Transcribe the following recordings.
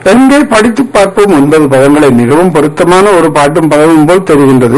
எங்கே படித்து பார்ப்போம் ஒன்பது பதங்களை மிகவும் பொருத்தமான ஒரு பாட்டும் பதமும் போல் தெரிகின்றது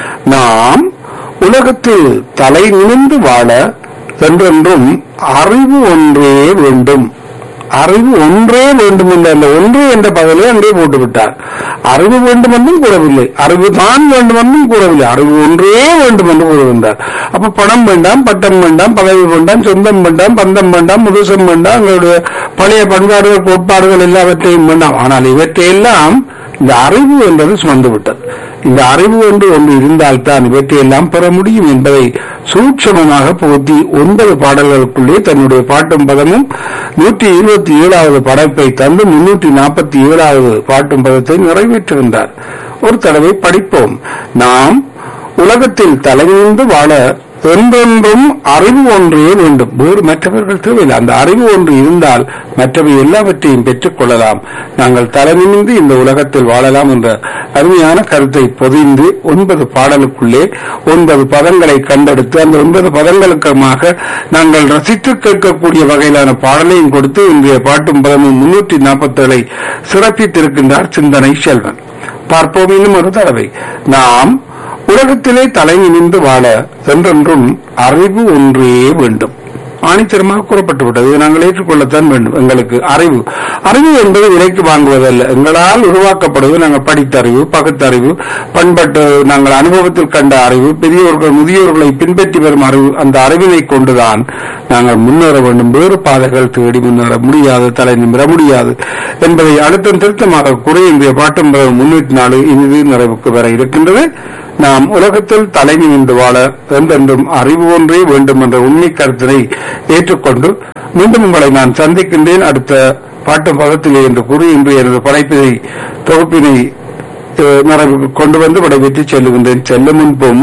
நாம் உலகத்தில் தலை நிமிர்ந்து வாழ என்றென்றும் அறிவு ஒன்றே வேண்டும் அறிவு ஒன்றே வேண்டும் என்ற அந்த ஒன்று என்ற பதவியை அன்றே போட்டு விட்டார் அறிவு வேண்டும் என்றும் கூறவில்லை அறிவு தான் வேண்டும் என்றும் கூறவில்லை அறிவு ஒன்றே வேண்டும் என்று கூறுகின்றார் அப்ப பணம் வேண்டாம் பட்டம் வேண்டாம் பதவி வேண்டாம் சொந்தம் வேண்டாம் பந்தம் வேண்டாம் முதுசம் வேண்டாம் எங்களுடைய பழைய பண்பாடுகள் கோட்பாடுகள் எல்லாவற்றையும் வேண்டாம் ஆனால் இவற்றையெல்லாம் இந்த அறிவு என்பது சுமந்து விட்டது இந்த அறிவு என்று ஒன்று இருந்தால்தான் இவற்றையெல்லாம் பெற முடியும் என்பதை சூட்சமமாக புகுத்தி ஒன்பது பாடல்களுக்குள்ளே தன்னுடைய பாட்டும் பதமும் நூற்றி இருபத்தி ஏழாவது படைப்பை தந்து முன்னூற்றி நாற்பத்தி ஏழாவது பாட்டும் பதத்தை நிறைவேற்றுகின்றார் ஒரு தடவை படிப்போம் நாம் உலகத்தில் தலைநிமிர்ந்து வாழ என்றென்றும் அறிவு ஒன்றே வேண்டும் வேறு மற்றவர்கள் தேவையில்லை அந்த அறிவு ஒன்று இருந்தால் மற்றவை எல்லாவற்றையும் பெற்றுக் கொள்ளலாம் நாங்கள் தலைநிமிர்ந்து இந்த உலகத்தில் வாழலாம் என்ற அருமையான கருத்தை பொதிந்து ஒன்பது பாடலுக்குள்ளே ஒன்பது பதங்களை கண்டெடுத்து அந்த ஒன்பது பதங்களுக்கமாக நாங்கள் ரசித்து கேட்கக்கூடிய வகையிலான பாடலையும் கொடுத்து இன்றைய பாட்டும் பதமும் முன்னூற்றி நாற்பத்தேழை சிறப்பித்திருக்கின்றார் சிந்தனை செல்வன் பார்ப்போம் இன்னும் ஒரு தடவை நாம் உலகத்திலே தலை நிமிர்ந்து வாழ என்றென்றும் அறிவு ஒன்றே வேண்டும் ஆணித்தரமாக கூறப்பட்டு விட்டது இதை நாங்கள் ஏற்றுக்கொள்ளத்தான் வேண்டும் எங்களுக்கு அறிவு அறிவு என்பது விலைக்கு வாங்குவதல்ல எங்களால் உருவாக்கப்படுவது நாங்கள் படித்த அறிவு பகுத்தறிவு பண்பட்டு நாங்கள் அனுபவத்தில் கண்ட அறிவு பெரியோர்கள் முதியோர்களை பின்பற்றி வரும் அறிவு அந்த அறிவினை கொண்டுதான் நாங்கள் முன்னேற வேண்டும் வேறு பாதைகள் தேடி முன்னேற முடியாது தலை நிமிர முடியாது என்பதை அழுத்தம் திருத்தமாக கூறி இன்றைய பாட்டும் முன்னூற்றி நாலு இறுதி நிறைவுக்கு வர இருக்கின்றது நாம் உலகத்தில் தலை நிமிர்ந்து வாழ என்றென்றும் அறிவு ஒன்றே வேண்டும் என்ற உண்மை கருத்தினை ஏற்றுக்கொண்டு மீண்டும் உங்களை நான் சந்திக்கின்றேன் அடுத்த பாட்டு பதத்திலே என்று கூறி இன்று எனது படைப்பினை தொகுப்பினை அஹ், நிறைவுக்கு கொண்டு வந்து விடைபெற்று செல்லுகின்றேன் செல்ல முன்பும்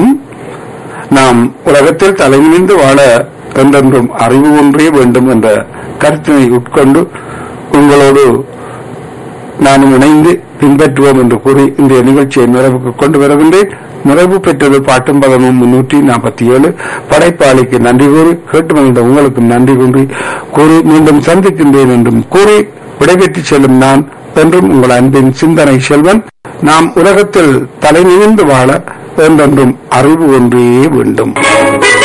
நாம் உலகத்தில் தலை நிமிர்ந்து வாழ என்றென்றும் அறிவு ஒன்றே வேண்டும் என்ற கருத்தினை உட்கொண்டு உங்களோடு நானும் இணைந்து பின்பற்றுவோம் என்று கூறி இன்றைய நிகழ்ச்சியை நிறைவுக்கு கொண்டு வருகின்றேன் நிறைவு பெற்றது பாட்டும் பதமும் முன்னூற்றி நாற்பத்தி ஏழு படைப்பாளிக்கு நன்றி கூறி கேட்டு மகிழ்ந்த உங்களுக்கு நன்றி கூறி கூறி மீண்டும் சந்திக்கின்றேன் என்றும் கூறி விடைபெற்று செல்லும் நான் என்றும் உங்கள் அன்பின் சிந்தனை செல்வன் நாம் உலகத்தில் தலை நிமிர்ந்து வாழ என்றென்றும் அறிவு ஒன்றே வேண்டும்